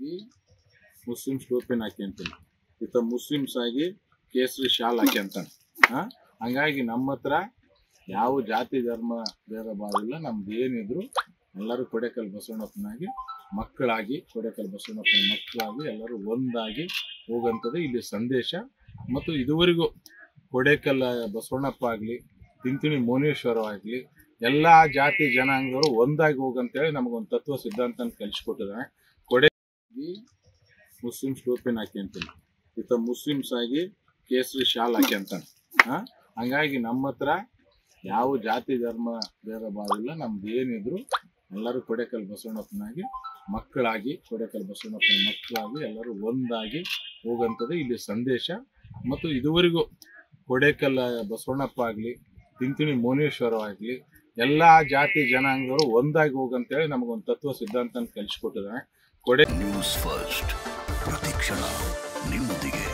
Muslims ಟೋಪಿನ ಹಾಕ್ಯಂತೀನಿ ಈತ Muslims ಆಗಿ ಕೇಸರಿ ಶಾಲ್ ಹಾಕ್ಯಂತಾನೆ ಹಾ ಹಂಗಾಗಿ ನಮ್ಮ ಹತ್ರ ಯಾವ ಜಾತಿ ಧರ್ಮ ಭೇದ ಭಾವ ಇಲ್ಲ ನಮ್ದು ಏನಿದ್ರು ಎಲ್ಲರೂ ಕೊಡೆಕಲ್ ಬಸವಣ್ಣಪ್ಪನಾಗಿ ಮಕ್ಕಳಾಗಿ ಕೊಡೆಕಲ್ ಬಸವಣ್ಣಪ್ಪನ ಮಕ್ಕಳಾಗಿ ಎಲ್ಲರೂ ಒಂದಾಗಿ ಹೋಗಂಥದ್ದು ಇಲ್ಲಿ ಸಂದೇಶ ಮತ್ತು ಇದುವರೆಗೂ ಕೊಡೆಕಲ್ ಬಸವಣ್ಣಪ್ಪ ಆಗಲಿ ತಿಂತಿಣಿ ಮೌನೇಶ್ವರ ಆಗಲಿ ಎಲ್ಲ ಜಾತಿ ಜನಾಂಗದವರು ಒಂದಾಗಿ ಹೋಗಂತೇಳಿ ನಮಗೊಂದು ತತ್ವ ಸಿದ್ಧಾಂತ ಕಲಿಸ್ಕೊಟ್ಟಿದ್ದಾನೆ ಕೊಡೆ ಮುಸ್ಲಿಮ್ಸ್ ಟೋಪಿನ ಹಾಕ್ಯಂತೀನಿ ಈತ ಮುಸ್ಲಿಮ್ಸ್ ಆಗಿ ಕೇಸರಿ ಶಾಲ್ ಹಾಕ್ಯಂತಾನೆ ಹಾ ಹಂಗಾಗಿ ನಮ್ಮ ಹತ್ರ ಯಾವ ಜಾತಿ ಧರ್ಮ ಭೇದ ಭಾವ ಇಲ್ಲ ನಮ್ದು ಏನಿದ್ರು ಎಲ್ಲರೂ ಕೊಡೆಕಲ್ ಬಸವಣ್ಣಪ್ಪನಾಗಿ ಮಕ್ಕಳಾಗಿ ಕೊಡೆಕಲ್ ಬಸವಣ್ಣಪ್ಪನ ಮಕ್ಕಳಾಗಿ ಎಲ್ಲರೂ ಒಂದಾಗಿ ಹೋಗಂಥದ್ದು ಇಲ್ಲಿ ಸಂದೇಶ ಮತ್ತು ಇದುವರೆಗೂ ಕೊಡೆಕಲ್ ಬಸವಣ್ಣಪ್ಪ ಆಗಲಿ ತಿಂತಿಣಿ ಮೌನೇಶ್ವರ ಆಗಲಿ ಎಲ್ಲ ಜಾತಿ ಜನಾಂಗದವರು ಒಂದಾಗಿ ಹೋಗಂತೇಳಿ ನಮಗೊಂದು ತತ್ವ ಸಿದ್ಧಾಂತ ಕಲಿಸ್ಕೊಟ್ಟಿದ್ದಾನೆ ಕೊಡೆ ನ್ಯೂಸ್ ಫಸ್ಟ್ ಪ್ರತಿಕ್ಷಣ ನಿಮ್ಮೊಂದಿಗೆ